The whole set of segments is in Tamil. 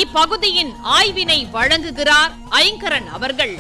இப்பகுதியின் ஆய்வினை வழங்குகிறார் ஐங்கரன் அவர்கள்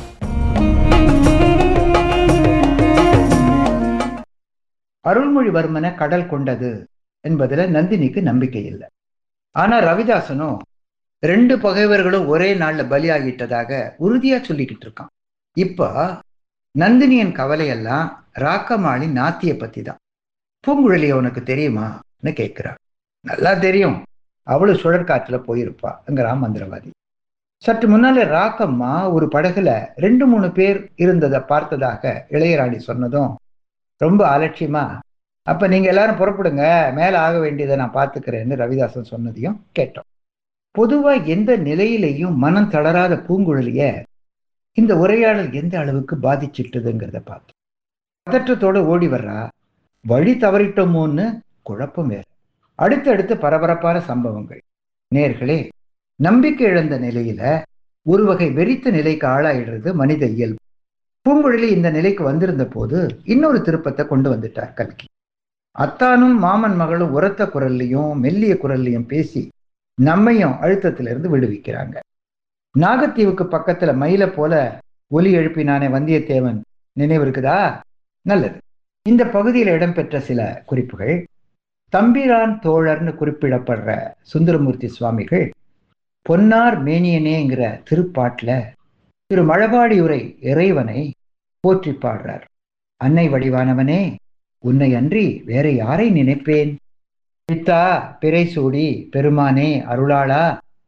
அருள்மொழிவர்மனை கடல் கொண்டது என்பதுல நந்தினிக்கு நம்பிக்கை இல்லை ஆனா ரவிதாசனும் ரெண்டு பகைவர்களும் ஒரே நாள்ல பலியாகிட்டதாக உறுதியா சொல்லிக்கிட்டு இருக்கான் இப்ப நந்தினியின் கவலையெல்லாம் ராக்கமாளி நாத்திய பத்தி தான் பூங்குழலி உனக்கு தெரியுமான்னு கேட்கிறார் நல்லா தெரியும் அவளும் சுழற்காற்றுல போயிருப்பாங்கிறான் மந்திரவாதி சற்று முன்னால ராக்கம்மா ஒரு படகுல ரெண்டு மூணு பேர் இருந்ததை பார்த்ததாக இளையராணி சொன்னதும் ரொம்ப அலட்சியமா அப்ப நீங்க எல்லாரும் புறப்படுங்க மேல ஆக வேண்டியதை நான் பார்த்துக்கிறேன்னு ரவிதாசன் சொன்னதையும் கேட்டோம் பொதுவா எந்த நிலையிலையும் மனம் தளராத பூங்குழலிய இந்த உரையாடல் எந்த அளவுக்கு பாதிச்சிட்டுதுங்கிறத பார்த்தோம் பதற்றத்தோட ஓடி வர்றா வழி தவறிட்டோமோன்னு குழப்பம் வேற அடுத்தடுத்து பரபரப்பான சம்பவங்கள் நேர்களே நம்பிக்கை இழந்த நிலையில ஒரு வகை வெறித்த நிலைக்கு ஆளாயிடுறது மனித இயல்பு பூங்குழலி இந்த நிலைக்கு வந்திருந்த போது இன்னொரு திருப்பத்தை கொண்டு வந்துட்டார் கல்கி அத்தானும் மாமன் மகளும் உரத்த குரல்லையும் மெல்லிய குரல்லையும் பேசி நம்மையும் அழுத்தத்திலிருந்து விடுவிக்கிறாங்க நாகத்தீவுக்கு பக்கத்துல மயில போல ஒலி எழுப்பினானே வந்தியத்தேவன் நினைவு இருக்குதா நல்லது இந்த பகுதியில் இடம்பெற்ற சில குறிப்புகள் தம்பிரான் தோழர்னு குறிப்பிடப்படுற சுந்தரமூர்த்தி சுவாமிகள் பொன்னார் மேனியனேங்கிற திருப்பாட்டுல திரு மழபாடியுரை இறைவனை போற்றி பாடுறார் அன்னை வடிவானவனே உன்னை அன்றி வேற யாரை நினைப்பேன் பித்தா பிறை சூடி பெருமானே அருளாளா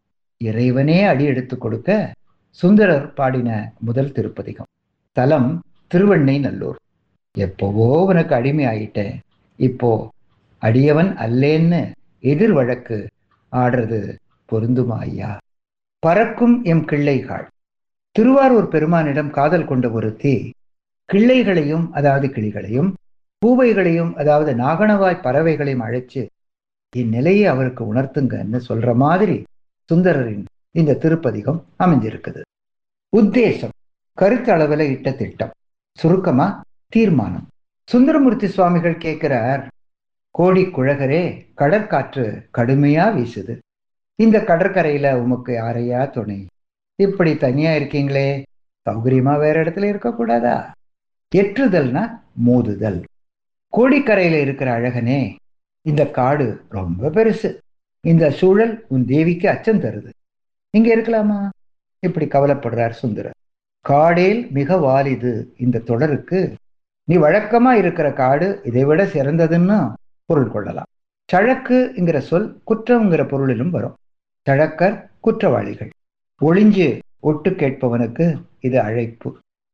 இறைவனே அடி எடுத்து கொடுக்க சுந்தரர் பாடின முதல் திருப்பதிகம் தலம் திருவண்ணை நல்லூர் எப்போவோ உனக்கு அடிமை ஆயிட்டேன் இப்போ அடியவன் அல்லேன்னு எதிர் வழக்கு ஆடுறது பொருந்துமா ஐயா பறக்கும் எம் கிள்ளைகாள் திருவாரூர் பெருமானிடம் காதல் கொண்ட ஒருத்தி கிள்ளைகளையும் அதாவது கிளிகளையும் பூவைகளையும் அதாவது நாகணவாய் பறவைகளையும் அழைச்சு இந்நிலையை அவருக்கு உணர்த்துங்கன்னு சொல்ற மாதிரி சுந்தரரின் இந்த திருப்பதிகம் அமைஞ்சிருக்குது உத்தேசம் கருத்து அளவில் இட்ட திட்டம் சுருக்கமா தீர்மானம் சுந்தரமூர்த்தி சுவாமிகள் கேட்கிறார் கோடி குழகரே கடற்காற்று கடுமையா வீசுது இந்த கடற்கரையில உமக்கு யாரையா துணை இப்படி தனியா இருக்கீங்களே சௌகரியமா வேற இடத்துல இருக்கக்கூடாதா எற்றுதல்னா மோதுதல் கோடிக்கரையில இருக்கிற அழகனே இந்த காடு ரொம்ப பெருசு இந்த சூழல் உன் தேவிக்கு அச்சம் தருது இங்க இருக்கலாமா இப்படி கவலைப்படுறார் சுந்தரர் காடேல் மிக வாலிது இந்த தொடருக்கு நீ வழக்கமா இருக்கிற காடு இதை விட சிறந்ததுன்னு பொருள் கொள்ளலாம் சழக்குங்கிற சொல் குற்றம்ங்கிற பொருளிலும் வரும் சழக்கர் குற்றவாளிகள் ஒளிஞ்சு ஒட்டு கேட்பவனுக்கு இது அழைப்பு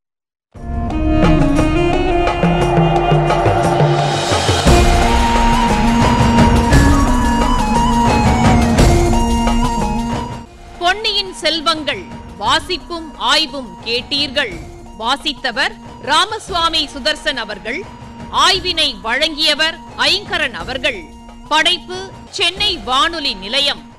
பொன்னியின் செல்வங்கள் வாசிப்பும் ஆய்வும் கேட்டீர்கள் வாசித்தவர் ராமசுவாமி சுதர்சன் அவர்கள் ஆய்வினை வழங்கியவர் ஐங்கரன் அவர்கள் படைப்பு சென்னை வானொலி நிலையம்